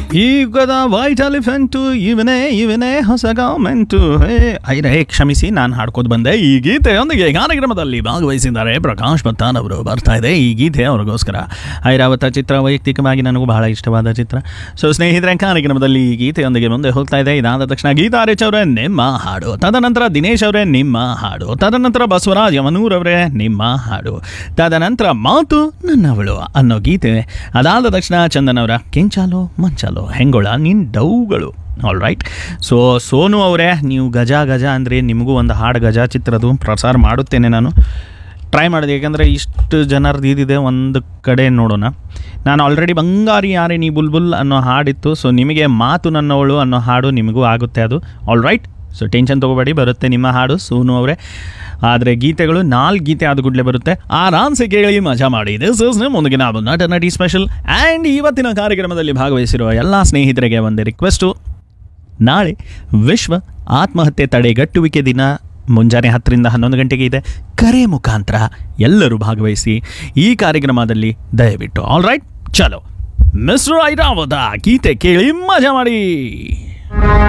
ಈಗದ white elephant ಇವನೇ ಇವನೇ ಹೊಸ ಗೌರ್ಮೆಂಟು ಹೇ ಐರೇ ಕ್ಷಮಿಸಿ ನಾನು ಹಾಡ್ಕೋದು ಬಂದೆ ಈ ಗೀತೆಯೊಂದಿಗೆ ಕಾರ್ಯಕ್ರಮದಲ್ಲಿ ಭಾಗವಹಿಸಿದ್ದಾರೆ ಪ್ರಕಾಶ್ ಭತ್ತಾನ್ ಅವರು ಬರ್ತಾ ಇದೆ ಈ ಗೀತೆ ಅವ್ರಿಗೋಸ್ಕರ ಐರಾವತ ಚಿತ್ರ ವೈಯಕ್ತಿಕವಾಗಿ ನನಗೂ ಬಹಳ ಇಷ್ಟವಾದ ಚಿತ್ರ ಸೊ ಸ್ನೇಹಿತರೆ ಕಾರ್ಯಕ್ರಮದಲ್ಲಿ ಈ ಗೀತೆಯೊಂದಿಗೆ ಮುಂದೆ ಹೋಗ್ತಾ ಇದೆ ಇದಾದ ತಕ್ಷಣ ಗೀತಾ ರಿಚ್ ಅವರೇ ನಿಮ್ಮ ಹಾಡು ತದನಂತರ ದಿನೇಶ್ ಅವರೇ ನಿಮ್ಮ ಹಾಡು ತದನಂತರ ಬಸವರಾಜ್ ಯಮನೂರ್ ಅವರೇ ನಿಮ್ಮ ಹಾಡು ತದನಂತರ ಮಾತು ನನ್ನವಳು ಅನ್ನೋ ಗೀತೆ ಅದಾದ ತಕ್ಷಣ ಚಂದನ್ ಅವರ ಕೆಂಚಾಲೋ ಮಂಚಾಲೋ ಹೆಂಗೊಳ ನಿನ್ ಡೌಗಳು ಆಲ್ ರೈಟ್ ಸೊ ಸೋನು ಅವರೇ ನೀವು ಗಜ ಗಜ ಅಂದರೆ ನಿಮಗೂ ಒಂದು ಹಾಡು ಗಜ ಚಿತ್ರದ್ದು ಪ್ರಸಾರ ಮಾಡುತ್ತೇನೆ ನಾನು ಟ್ರೈ ಮಾಡಿದೆ ಯಾಕಂದರೆ ಇಷ್ಟು ಜನರದ್ದು ಇದಿದೆ ಒಂದು ಕಡೆ ನೋಡೋಣ ನಾನು ಆಲ್ರೆಡಿ ಬಂಗಾರಿ ಯಾರೇ ನೀ ಬುಲ್ಬುಲ್ ಅನ್ನೋ ಹಾಡಿತ್ತು ಸೊ ನಿಮಗೆ ಮಾತು ನನ್ನವಳು ಅನ್ನೋ ಹಾಡು ನಿಮಗೂ ಆಗುತ್ತೆ ಅದು ಆಲ್ ರೈಟ್ ಸೊ ಟೆನ್ಷನ್ ತೊಗೋಬೇಡಿ ಬರುತ್ತೆ ನಿಮ್ಮ ಹಾಡು ಸೋನು ಅವರೇ ಆದರೆ ಗೀತೆಗಳು ನಾಲ್ಕು ಗೀತೆ ಆದ ಕೂಡಲೇ ಬರುತ್ತೆ ಆರಾಮ್ಸೆ ಕೇಳಿ ಮಜಾ ಮಾಡಿ ದಿಸ್ ಇಸ್ ಮುಂದಿಗೆ ನಾವು ನಟ ನಟಿ ಸ್ಪೆಷಲ್ ಆ್ಯಂಡ್ ಇವತ್ತಿನ ಕಾರ್ಯಕ್ರಮದಲ್ಲಿ ಭಾಗವಹಿಸಿರುವ ಎಲ್ಲ ಸ್ನೇಹಿತರಿಗೆ ಒಂದು ರಿಕ್ವೆಸ್ಟು ನಾಳೆ ವಿಶ್ವ ಆತ್ಮಹತ್ಯೆ ತಡೆಗಟ್ಟುವಿಕೆ ದಿನ ಮುಂಜಾನೆ ಹತ್ತರಿಂದ ಹನ್ನೊಂದು ಗಂಟೆಗೆ ಇದೆ ಕರೆ ಮುಖಾಂತರ ಎಲ್ಲರೂ ಭಾಗವಹಿಸಿ ಈ ಕಾರ್ಯಕ್ರಮದಲ್ಲಿ ದಯವಿಟ್ಟು ಆಲ್ ರೈಟ್ ಚಲೋ ಮಿಸ್ಟರ್ ಐರಾವತ ಗೀತೆ ಕೇಳಿ ಮಜಾ ಮಾಡಿ